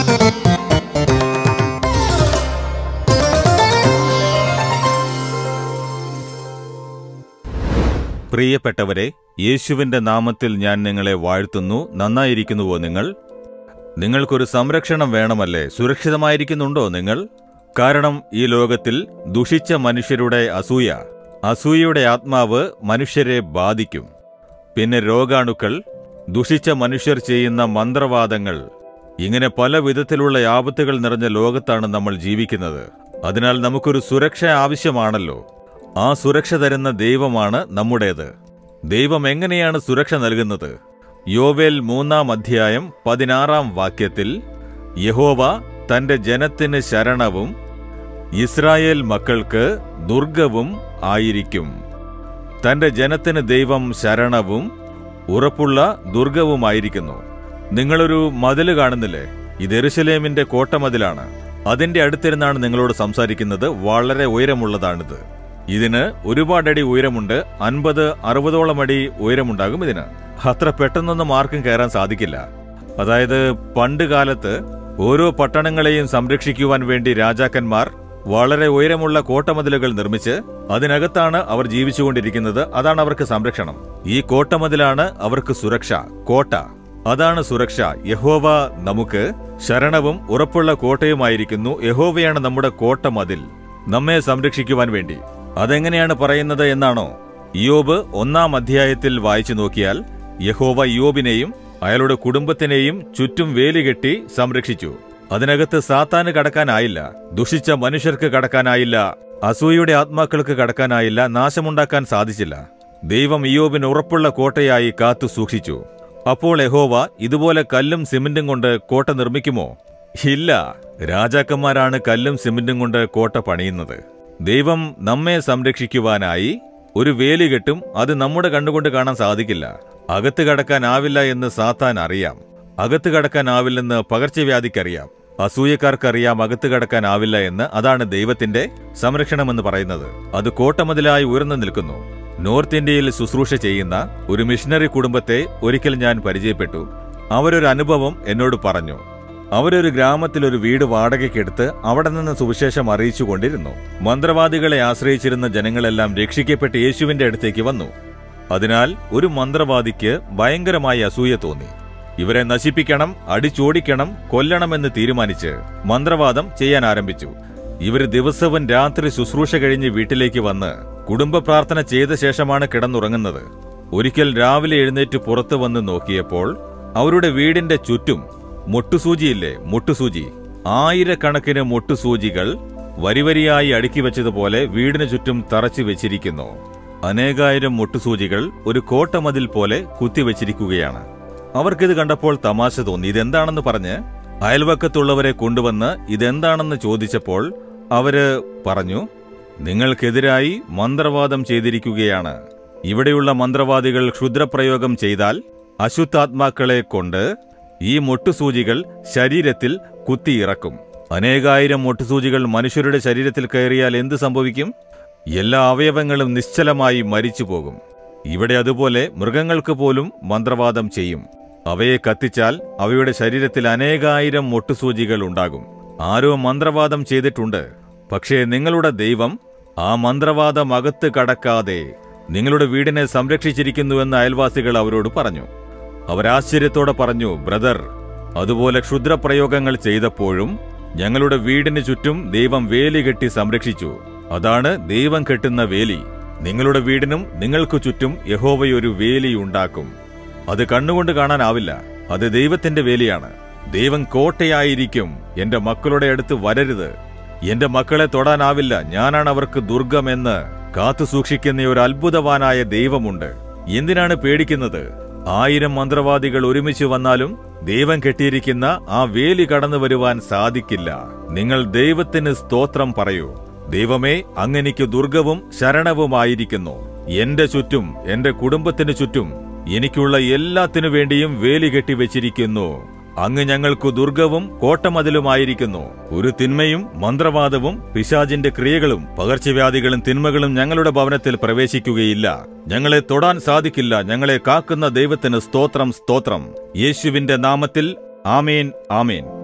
പ്രിയപ്പെട്ടവരെ യേശുവിന്റെ നാമത്തിൽ ഞാൻ നിങ്ങളെ വാഴ്ത്തുന്നു നന്നായിരിക്കുന്നുവോ നിങ്ങൾ നിങ്ങൾക്കൊരു സംരക്ഷണം വേണമല്ലേ സുരക്ഷിതമായിരിക്കുന്നുണ്ടോ നിങ്ങൾ കാരണം ഈ ലോകത്തിൽ ദുഷിച്ച മനുഷ്യരുടെ അസൂയ അസൂയയുടെ ആത്മാവ് മനുഷ്യരെ ബാധിക്കും പിന്നെ രോഗാണുക്കൾ ദുഷിച്ച മനുഷ്യർ ചെയ്യുന്ന മന്ത്രവാദങ്ങൾ ഇങ്ങനെ പല വിധത്തിലുള്ള ആപത്തുകൾ നിറഞ്ഞ ലോകത്താണ് നമ്മൾ ജീവിക്കുന്നത് അതിനാൽ നമുക്കൊരു സുരക്ഷ ആവശ്യമാണല്ലോ ആ സുരക്ഷ തരുന്ന ദൈവമാണ് നമ്മുടേത് ദൈവം എങ്ങനെയാണ് സുരക്ഷ നൽകുന്നത് യോവേൽ മൂന്നാം അധ്യായം പതിനാറാം വാക്യത്തിൽ യഹോവ തന്റെ ജനത്തിന് ശരണവും ഇസ്രായേൽ മക്കൾക്ക് ദുർഗവും ആയിരിക്കും തന്റെ ജനത്തിന് ദൈവം ശരണവും ഉറപ്പുള്ള ദുർഗവുമായിരിക്കുന്നു നിങ്ങളൊരു മതില് കാണുന്നില്ലേ ഇത് എരുശലേമിന്റെ കോട്ടമതിലാണ് അതിന്റെ അടുത്തിരുന്നാണ് നിങ്ങളോട് സംസാരിക്കുന്നത് വളരെ ഉയരമുള്ളതാണിത് ഇതിന് ഒരുപാടടി ഉയരമുണ്ട് അൻപത് അറുപതോളം അടി ഉയരമുണ്ടാകും ഇതിന് അത്ര പെട്ടെന്നൊന്നും ആർക്കും കയറാൻ സാധിക്കില്ല അതായത് പണ്ട് കാലത്ത് ഓരോ പട്ടണങ്ങളെയും സംരക്ഷിക്കുവാൻ വേണ്ടി രാജാക്കന്മാർ വളരെ ഉയരമുള്ള കോട്ടമതിലുകൾ നിർമ്മിച്ച് അതിനകത്താണ് അവർ ജീവിച്ചുകൊണ്ടിരിക്കുന്നത് അതാണ് അവർക്ക് സംരക്ഷണം ഈ കോട്ടമതിലാണ് അവർക്ക് സുരക്ഷ കോട്ട അതാണ് സുരക്ഷ യഹോവ നമുക്ക് ശരണവും ഉറപ്പുള്ള കോട്ടയുമായിരിക്കുന്നു യഹോവയാണ് നമ്മുടെ കോട്ടമതിൽ നമ്മെ സംരക്ഷിക്കുവാൻ വേണ്ടി അതെങ്ങനെയാണ് പറയുന്നത് എന്നാണോ ഇയോബ് ഒന്നാം അധ്യായത്തിൽ വായിച്ചു നോക്കിയാൽ യഹോവ ഇയോബിനെയും അയാളുടെ കുടുംബത്തിനെയും ചുറ്റും വേലികെട്ടി സംരക്ഷിച്ചു അതിനകത്ത് സാത്താന് കടക്കാനായില്ല ദുഷിച്ച മനുഷ്യർക്ക് കടക്കാനായില്ല അസൂയയുടെ ആത്മാക്കൾക്ക് കടക്കാനായില്ല നാശമുണ്ടാക്കാൻ സാധിച്ചില്ല ദൈവം ഇയോബിന് ഉറപ്പുള്ള കോട്ടയായി കാത്തു സൂക്ഷിച്ചു അപ്പോൾ യഹോവ ഇതുപോലെ കല്ലും സിമന്റും കൊണ്ട് കോട്ട നിർമ്മിക്കുമോ ഇല്ല രാജാക്കന്മാരാണ് കല്ലും സിമന്റും കൊണ്ട് കോട്ട പണിയുന്നത് ദൈവം നമ്മെ സംരക്ഷിക്കുവാനായി ഒരു വേലി കെട്ടും അത് നമ്മുടെ കണ്ണുകൊണ്ട് കാണാൻ സാധിക്കില്ല അകത്ത് കടക്കാനാവില്ല എന്ന് സാത്താൻ അറിയാം അകത്ത് കടക്കാനാവില്ലെന്ന് പകർച്ചവ്യാധിക്കറിയാം അസൂയക്കാർക്കറിയാം അകത്ത് കടക്കാനാവില്ല എന്ന് അതാണ് ദൈവത്തിന്റെ സംരക്ഷണമെന്ന് പറയുന്നത് അത് കോട്ടമതിലായി ഉയർന്നു നിൽക്കുന്നു നോർത്ത് ഇന്ത്യയിൽ ശുശ്രൂഷ ചെയ്യുന്ന ഒരു മിഷണറി കുടുംബത്തെ ഒരിക്കൽ ഞാൻ പരിചയപ്പെട്ടു അവരൊരു അനുഭവം എന്നോട് പറഞ്ഞു അവരൊരു ഗ്രാമത്തിൽ ഒരു വീട് വാടകയ്ക്കെടുത്ത് അവിടെ നിന്ന് സുവിശേഷം അറിയിച്ചു കൊണ്ടിരുന്നു മന്ത്രവാദികളെ ആശ്രയിച്ചിരുന്ന ജനങ്ങളെല്ലാം രക്ഷിക്കപ്പെട്ട് യേശുവിന്റെ അടുത്തേക്ക് വന്നു അതിനാൽ ഒരു മന്ത്രവാദിക്ക് ഭയങ്കരമായ അസൂയ തോന്നി ഇവരെ നശിപ്പിക്കണം അടിച്ചോടിക്കണം കൊല്ലണമെന്ന് തീരുമാനിച്ച് മന്ത്രവാദം ചെയ്യാൻ ആരംഭിച്ചു ഇവർ ദിവസവും രാത്രി ശുശ്രൂഷ കഴിഞ്ഞ് വീട്ടിലേക്ക് വന്ന് കുടുംബ പ്രാർത്ഥന ചെയ്ത ശേഷമാണ് കിടന്നുറങ്ങുന്നത് ഒരിക്കൽ രാവിലെ എഴുന്നേറ്റ് പുറത്തു വന്ന് നോക്കിയപ്പോൾ അവരുടെ വീടിന്റെ ചുറ്റും മുട്ടുസൂചിയില്ലേ മുട്ടുസൂചി ആയിരക്കണക്കിന് മുട്ടുസൂചികൾ വരിവരിയായി അടുക്കി വെച്ചതുപോലെ വീടിന് ചുറ്റും തറച്ചു വെച്ചിരിക്കുന്നു അനേകായിരം മുട്ടുസൂചികൾ ഒരു കോട്ടമതിൽ പോലെ കുത്തിവെച്ചിരിക്കുകയാണ് അവർക്കിത് കണ്ടപ്പോൾ തമാശ തോന്നി ഇതെന്താണെന്ന് പറഞ്ഞ് അയൽവക്കത്തുള്ളവരെ കൊണ്ടുവന്ന് ഇതെന്താണെന്ന് ചോദിച്ചപ്പോൾ അവര് പറഞ്ഞു നിങ്ങൾക്കെതിരായി മന്ത്രവാദം ചെയ്തിരിക്കുകയാണ് ഇവിടെയുള്ള മന്ത്രവാദികൾ ക്ഷുദ്രപ്രയോഗം ചെയ്താൽ അശുദ്ധാത്മാക്കളെ കൊണ്ട് ഈ മുട്ടുസൂചികൾ ശരീരത്തിൽ കുത്തിയിറക്കും അനേകായിരം മുട്ടുസൂചികൾ മനുഷ്യരുടെ ശരീരത്തിൽ കയറിയാൽ എന്ത് സംഭവിക്കും എല്ലാ അവയവങ്ങളും നിശ്ചലമായി മരിച്ചു പോകും ഇവിടെ അതുപോലെ മൃഗങ്ങൾക്ക് പോലും മന്ത്രവാദം ചെയ്യും അവയെ കത്തിച്ചാൽ അവയുടെ ശരീരത്തിൽ അനേകായിരം മുട്ടുസൂചികൾ ഉണ്ടാകും ആരോ മന്ത്രവാദം ചെയ്തിട്ടുണ്ട് പക്ഷേ നിങ്ങളുടെ ദൈവം ആ മന്ത്രവാദം അകത്ത് കടക്കാതെ നിങ്ങളുടെ വീടിനെ സംരക്ഷിച്ചിരിക്കുന്നുവെന്ന് അയൽവാസികൾ അവരോട് പറഞ്ഞു അവരാശ്ചര്യത്തോടെ പറഞ്ഞു ബ്രദർ അതുപോലെ ക്ഷുദ്രപ്രയോഗങ്ങൾ ചെയ്തപ്പോഴും ഞങ്ങളുടെ വീടിന് ചുറ്റും ദൈവം വേലി കെട്ടി സംരക്ഷിച്ചു അതാണ് ദൈവം കെട്ടുന്ന വേലി നിങ്ങളുടെ വീടിനും നിങ്ങൾക്ക് ചുറ്റും യഹോവയൊരു വേലി ഉണ്ടാക്കും അത് കണ്ണുകൊണ്ട് കാണാനാവില്ല അത് ദൈവത്തിന്റെ വേലിയാണ് ദൈവം കോട്ടയായിരിക്കും എന്റെ മക്കളുടെ അടുത്ത് വരരുത് എന്റെ മക്കളെ തൊടാനാവില്ല ഞാനാണ് അവർക്ക് ദുർഗമെന്ന് കാത്തു സൂക്ഷിക്കുന്ന ഒരു അത്ഭുതവാനായ ദൈവമുണ്ട് എന്തിനാണ് പേടിക്കുന്നത് ആയിരം മന്ത്രവാദികൾ ഒരുമിച്ച് വന്നാലും ദൈവം കെട്ടിയിരിക്കുന്ന ആ വേലി കടന്നു വരുവാൻ സാധിക്കില്ല നിങ്ങൾ ദൈവത്തിന് സ്തോത്രം പറയൂ ദൈവമേ അങ്ങെനിക്ക് ദുർഗവും ശരണവുമായിരിക്കുന്നു എന്റെ ചുറ്റും എന്റെ കുടുംബത്തിന് ചുറ്റും എനിക്കുള്ള എല്ലാത്തിനു വേണ്ടിയും വേലി കെട്ടിവെച്ചിരിക്കുന്നു അങ്ങ് ഞങ്ങൾക്കു ദുർഗവും കോട്ടമതിലുമായിരിക്കുന്നു ഒരു തിന്മയും മന്ത്രവാദവും പിശാചിന്റെ ക്രിയകളും പകർച്ചവ്യാധികളും തിന്മകളും ഞങ്ങളുടെ ഭവനത്തിൽ പ്രവേശിക്കുകയില്ല ഞങ്ങളെ തൊടാൻ സാധിക്കില്ല ഞങ്ങളെ കാക്കുന്ന ദൈവത്തിന് സ്തോത്രം സ്തോത്രം യേശുവിന്റെ നാമത്തിൽ ആമേൻ ആമേൻ